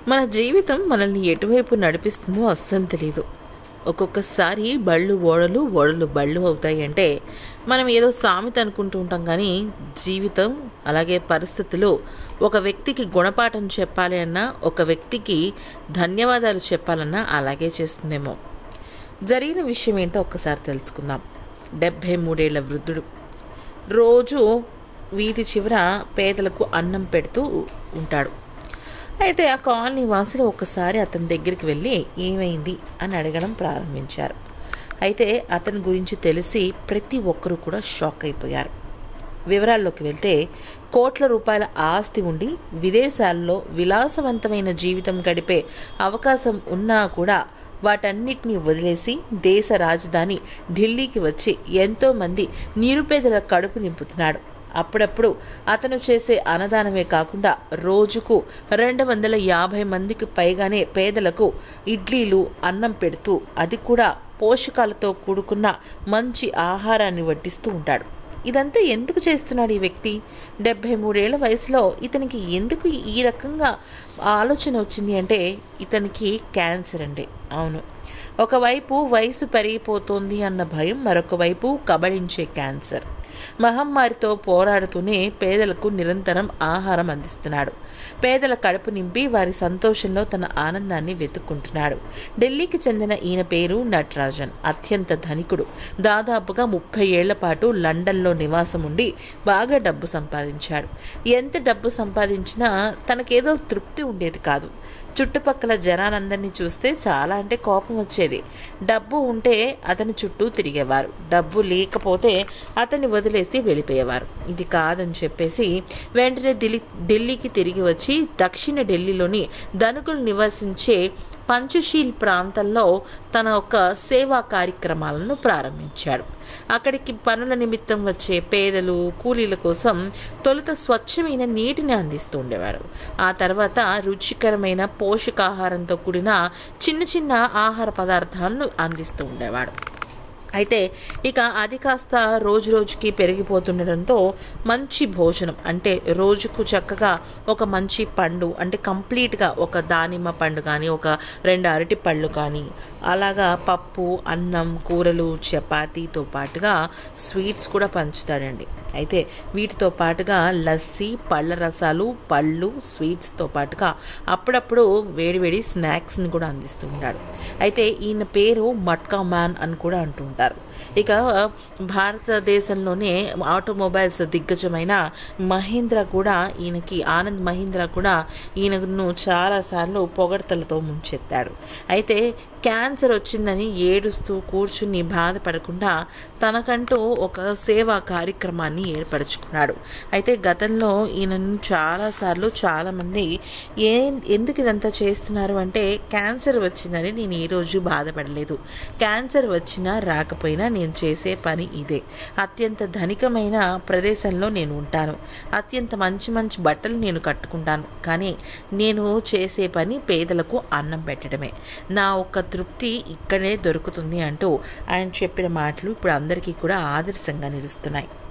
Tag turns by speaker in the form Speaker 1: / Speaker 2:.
Speaker 1: మన జీవితం మనల్ని ఎటువైపు నడిపిస్తుందో అస్సలు తెలియదు ఒక్కొక్కసారి బళ్ళు ఓడలు ఓడలు బళ్ళు అవుతాయి అంటే మనం ఏదో సామెత అనుకుంటూ ఉంటాం కానీ జీవితం అలాగే పరిస్థితులు ఒక వ్యక్తికి గుణపాఠం చెప్పాలి అన్నా ఒక వ్యక్తికి ధన్యవాదాలు చెప్పాలన్నా అలాగే చేస్తుందేమో జరిగిన విషయం ఏంటో ఒక్కసారి తెలుసుకుందాం డెబ్భై మూడేళ్ల వృద్ధుడు రోజు వీధి చివర పేదలకు అన్నం పెడుతూ ఉంటాడు అయితే ఆ కాలనీ వాసులు ఒకసారి అతని దగ్గరికి వెళ్ళి ఏమైంది అని అడగడం ప్రారంభించారు అయితే అతని గురించి తెలిసి ప్రతి ఒక్కరూ కూడా షాక్ అయిపోయారు వివరాల్లోకి వెళ్తే కోట్ల రూపాయల ఆస్తి ఉండి విదేశాల్లో విలాసవంతమైన జీవితం గడిపే అవకాశం ఉన్నా కూడా వాటన్నిటినీ వదిలేసి దేశ రాజధాని ఢిల్లీకి వచ్చి ఎంతోమంది నిరుపేదల కడుపు నింపుతున్నాడు అప్పుడప్పుడు అతను చేసే అన్నదానమే కాకుండా రోజుకు రెండు వందల యాభై మందికి పైగానే పేదలకు ఇడ్లీలు అన్నం పెడుతూ అది కూడా పోషకాలతో కూడుకున్న మంచి ఆహారాన్ని వడ్డిస్తూ ఉంటాడు ఇదంతా ఎందుకు చేస్తున్నాడు ఈ వ్యక్తి డెబ్భై మూడేళ్ల వయసులో ఇతనికి ఎందుకు ఈ రకంగా ఆలోచన వచ్చింది అంటే ఇతనికి క్యాన్సర్ అండి అవును ఒకవైపు వయసు పెరిగిపోతోంది అన్న భయం మరొక వైపు కబళించే క్యాన్సర్ మహమ్మారితో పోరాడుతూనే పేదలకు నిరంతరం ఆహారం అందిస్తున్నాడు పేదల కడుపు నింపి వారి సంతోషంలో తన ఆనందాన్ని వెతుక్కుంటున్నాడు ఢిల్లీకి చెందిన ఈయన పేరు నటరాజన్ అత్యంత ధనికుడు దాదాపుగా ముప్పై ఏళ్ల పాటు లండన్లో నివాసం ఉండి బాగా డబ్బు సంపాదించాడు ఎంత డబ్బు సంపాదించినా తనకేదో తృప్తి ఉండేది కాదు చుట్టుపక్కల జనాలందరినీ చూస్తే చాలా అంటే కోపం వచ్చేది డబ్బు ఉంటే అతని చుట్టూ తిరిగేవారు డబ్బు లేకపోతే అతన్ని వదిలేసి వెళ్ళిపోయేవారు ఇది కాదని చెప్పేసి వెంటనే ఢిల్లీ ఢిల్లీకి తిరిగి వచ్చి దక్షిణ ఢిల్లీలోని ధనికులు నివసించే పంచశీల్ ప్రాంతంలో తన ఒక సేవా కార్యక్రమాలను ప్రారంభించాడు అక్కడికి పనుల నిమిత్తం వచ్చే పేదలు కూలీల కోసం తొలుత స్వచ్ఛమైన నీటిని అందిస్తూ ఉండేవాడు ఆ తర్వాత రుచికరమైన పోషకాహారంతో కూడిన చిన్న చిన్న ఆహార పదార్థాలను అందిస్తూ ఉండేవాడు అయితే ఇక అది కాస్త రోజు రోజుకి పెరిగిపోతుండడంతో మంచి భోజనం అంటే రోజుకు చక్కగా ఒక మంచి పండు అంటే కంప్లీట్గా ఒక దానిమ్మ పండు కానీ ఒక రెండు అరటి పళ్ళు కానీ అలాగా పప్పు అన్నం కూరలు చపాతీతో పాటుగా స్వీట్స్ కూడా పంచుతాడండి అయితే వీటితో పాటుగా లస్సీ పళ్ళ రసాలు పళ్ళు స్వీట్స్తో పాటుగా అప్పుడప్పుడు వేడివేడి స్నాక్స్ని కూడా అందిస్తూ ఉంటాడు అయితే ఈయన పేరు మట్కా మ్యాన్ అని కూడా అంటుంటారు ఇక భారతదేశంలోనే ఆటోమొబైల్స్ దిగ్గజమైన మహీంద్రా కూడా ఈయనకి ఆనంద్ మహీంద్రా కూడా ఈయనను చాలాసార్లు పొగడ్తలతో ముంచెత్తాడు అయితే క్యాన్సర్ వచ్చిందని ఏడుస్తూ కూర్చుని బాధపడకుండా తనకంటూ ఒక సేవా కార్యక్రమాన్ని ఏర్పరచుకున్నాడు అయితే గతంలో ఈయనను చాలాసార్లు చాలామంది ఏ ఎందుకు ఇదంతా చేస్తున్నారు అంటే క్యాన్సర్ వచ్చిందని నేను ఈరోజు బాధపడలేదు క్యాన్సర్ వచ్చినా రాకపోయినా నేను చేసే పని ఇదే అత్యంత ధనికమైన ప్రదేశంలో నేను ఉంటాను అత్యంత మంచి మంచి బట్టలు నేను కట్టుకుంటాను కానీ నేను చేసే పని పేదలకు అన్నం పెట్టడమే నా ఒక్క తృప్తి ఇక్కడే దొరుకుతుంది అంటూ ఆయన చెప్పిన మాటలు ఇప్పుడు అందరికీ కూడా ఆదర్శంగా నిలుస్తున్నాయి